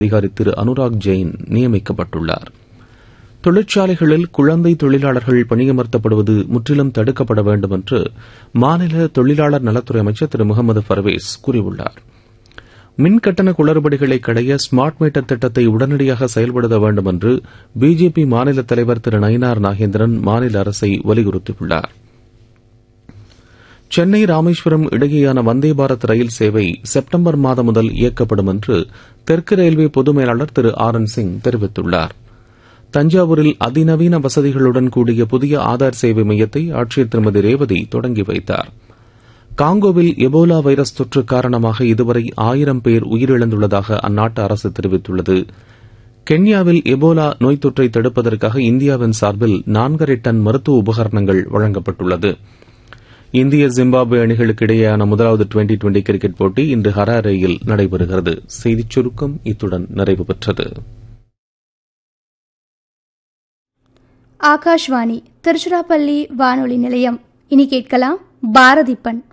அதிகாரி திரு அனுராக் ஜெயின் நியமிக்கப்பட்டுள்ளார் தொழிற்சாலைகளில் குழந்தை தொழிலாளர்கள் பணியமர்த்தப்படுவது முற்றிலும் தடுக்கப்பட வேண்டும் என்று மாநில தொழிலாளர் நலத்துறை அமைச்சர் திரு முகமது பர்வேஸ் கூறியுள்ளார் மின்கட்டண குளறுபடிகளை கடைய ஸ்மார்ட் மீட்டர் திட்டத்தை உடனடியாக செயல்படுத்த வேண்டும் என்று பிஜேபி மாநில தலைவர் திரு நயினார் நாகேந்திரன் மாநில அரசை வலியுறுத்தியுள்ளார் சென்னை ராமேஸ்வரம் இடையேயான வந்தே பாரத் ரயில் சேவை செப்டம்பர் மாதம் முதல் இயக்கப்படும் என்று தெற்கு ரயில்வே பொது மேலாளர் திரு ஆர் என் சிங் தெரிவித்துள்ளார் தஞ்சாவூரில் அதிநவீன வசதிகளுடன் கூடிய புதிய ஆதார் சேவை மையத்தை ஆட்சியர் திருமதி ரேவதி தொடங்கி வைத்தார் காங்கோவில் எபோலா வைரஸ் தொற்று காரணமாக இதுவரை ஆயிரம் பேர் உயிரிழந்துள்ளதாக அந்நாட்டு அரசு தெரிவித்துள்ளது கென்யாவில் எபோலா நோய் தொற்றை தடுப்பதற்காக இந்தியாவின் சார்பில் நான்கரை டன் மருத்துவ உபகரணங்கள் வழங்கப்பட்டுள்ளது இந்திய ஜிம்பாப்வே அணிகளுக்கு இடையேயான முதலாவது டுவெண்டி டுவெண்டி கிரிக்கெட் போட்டி இன்று ஹராரேயில் நடைபெறுகிறது செய்திச் சுருக்கம் இத்துடன் நிறைவு பெற்றது ஆகாஷ்வாணி திருச்சிராப்பள்ளி வானொலி நிலையம் இனி கேட்கலாம் பாரதிப்பன்